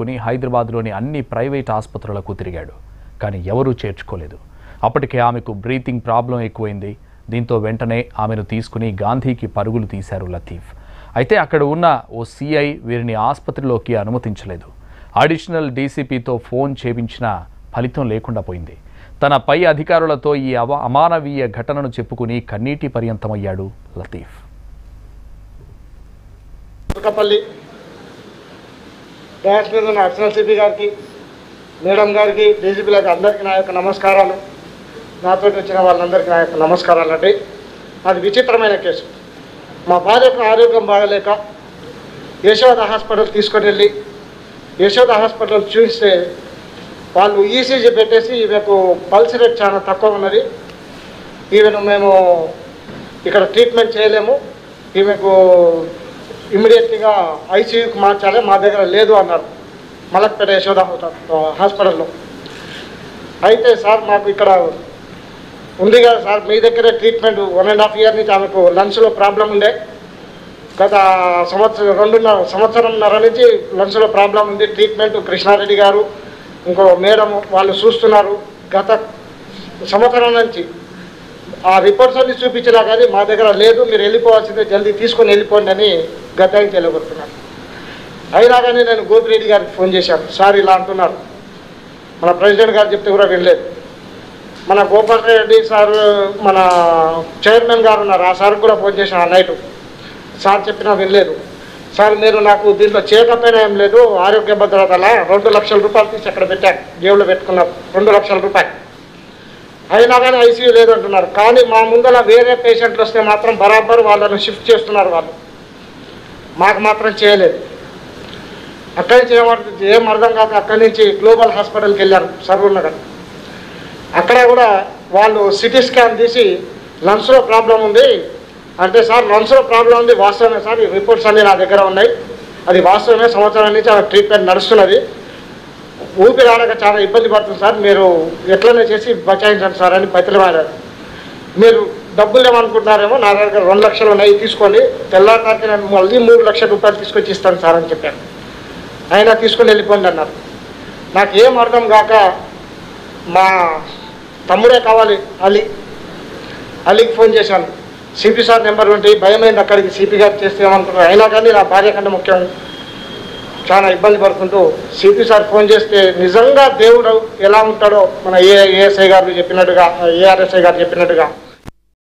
తీసుకుని హైదరాబాద్లోని అన్ని ప్రైవేట్ ఆసుపత్రులకు తిరిగాడు కానీ ఎవరూ చేర్చుకోలేదు అప్పటికే ఆమెకు బ్రీతింగ్ ప్రాబ్లం ఎక్కువైంది దీంతో వెంటనే ఆమెను తీసుకుని గాంధీకి పరుగులు తీశారు లతీఫ్ అయితే అక్కడ ఉన్న ఓ సిఐ వీరిని ఆసుపత్రిలోకి అనుమతించలేదు అడిషనల్ డీసీపీతో ఫోన్ చేపించిన ఫలితం లేకుండా పోయింది తన పై అధికారులతో ఈ అవ అమానవీయ ఘటనను చెప్పుకుని కన్నీటి పర్యంతమయ్యాడు లతీఫ్ తుర్కపల్లి డ్యాష్ మీద ఉన్న అర్చనల్ సిపి గారికి మేడం గారికి డీజీపీలకు అందరికీ నా యొక్క నమస్కారాలు నాతో వచ్చిన వాళ్ళందరికీ నా యొక్క నమస్కారాలు అండి అది విచిత్రమైన కేసు మా భార్యకు ఆరోగ్యం బాగలేక యశోద హాస్పిటల్ తీసుకొని వెళ్ళి యశోద హాస్పిటల్ చూస్తే వాళ్ళు ఈసీజీ పెట్టేసి ఈమెకు పల్స్ రేట్ చాలా తక్కువ ఉన్నది ఈమెను మేము ఇక్కడ ట్రీట్మెంట్ చేయలేము ఈమెకు ఇమ్మీడియట్గా ఐసీయూకి మార్చాలి మా దగ్గర లేదు అన్నారు మలక్పేట యశోద హాస్పిటల్లో అయితే సార్ మాకు ఇక్కడ ఉంది కదా సార్ మీ దగ్గరే treatment one and half year నుంచి ఆమెకు లంగ్స్లో ప్రాబ్లం ఉండే గత సంవత్సరం రెండున్నర సంవత్సరంన్నర నుంచి లంగ్స్లో ప్రాబ్లం ఉంది ట్రీట్మెంట్ కృష్ణారెడ్డి గారు ఇంకో మేడం వాళ్ళు చూస్తున్నారు గత సంవత్సరం నుంచి ఆ రిపోర్ట్స్ అన్ని చూపించినా కానీ మా దగ్గర లేదు మీరు వెళ్ళిపోవాల్సిందే జల్దీ తీసుకొని వెళ్ళిపోండి అని గద్దానికి వెళ్ళగొడుతున్నారు అయినా కానీ నేను గోపిరెడ్డి గారికి ఫోన్ చేశాను సార్ ఇలా అంటున్నారు మన ప్రెసిడెంట్ గారు చెప్తే కూడా వినలేదు మన గోపాల్ రెడ్డి సార్ మన చైర్మన్ గారు ఉన్నారు ఆ సార్కి కూడా ఫోన్ చేశాను ఆ నైట్ సార్ చెప్పినా వినలేదు సార్ మీరు నాకు దీంట్లో చేయకపోయినా ఏం లేదు ఆరోగ్య భద్రతల రెండు లక్షల రూపాయలు తీసి అక్కడ పెట్టాను జేబులో పెట్టుకున్నారు రెండు లక్షల రూపాయలు అయినా కానీ ఐసీయూ లేదు అంటున్నారు కానీ మా ముందర వేరే పేషెంట్లు వస్తే మాత్రం బరాబర్ వాళ్ళను షిఫ్ట్ చేస్తున్నారు వాళ్ళు మాకు మాత్రం చేయలేదు అక్కడి నుంచి ఏమర్థం ఏం అర్థం కాక అక్కడి నుంచి గ్లోబల్ హాస్పిటల్కి వెళ్ళారు సర్వూర్ నగర్ అక్కడ కూడా వాళ్ళు సిటీ స్కాన్ తీసి లంగ్స్లో ప్రాబ్లం ఉంది అంటే సార్ లంగ్స్లో ప్రాబ్లం ఉంది వాస్తవమే సార్ ఈ రిపోర్ట్స్ అన్నీ నా దగ్గర ఉన్నాయి అది వాస్తవమే సంవత్సరం నుంచి ఆమె ట్రీట్మెంట్ నడుస్తున్నది ఊపిరి ఆడక చాలా ఇబ్బంది పడుతుంది సార్ మీరు ఎట్లనే చేసి బచాయించండి సార్ అని బతిలమాడారు మీరు డబ్బులు ఏమనుకుంటున్నారేమో నా దగ్గర రెండు లక్షలు ఉన్నాయి తీసుకోండి తెల్లారికి నేను మళ్ళీ మూడు లక్షల రూపాయలు తీసుకొచ్చి ఇస్తాను సార్ అని చెప్పాను అయినా తీసుకొని వెళ్ళిపోండి అన్నారు నాకు ఏం అర్థం కాక మా తమ్ముడే కావాలి అలీ అలీకి ఫోన్ చేశాను సిపి సార్ నెంబర్ ఉంటే భయమైంది అక్కడికి సిపి గారు చేస్తే ఏమనుకున్నారు అయినా కానీ నా భార్య కంటే ముఖ్యం చాలా ఇబ్బంది పడుతుంటూ సిపి సార్ ఫోన్ చేస్తే నిజంగా దేవుడు ఎలా ఉంటాడో మన ఏ ఏఎస్ఐ గారు చెప్పినట్టుగా ఏఆర్ఎస్ఐ గారు చెప్పినట్టుగా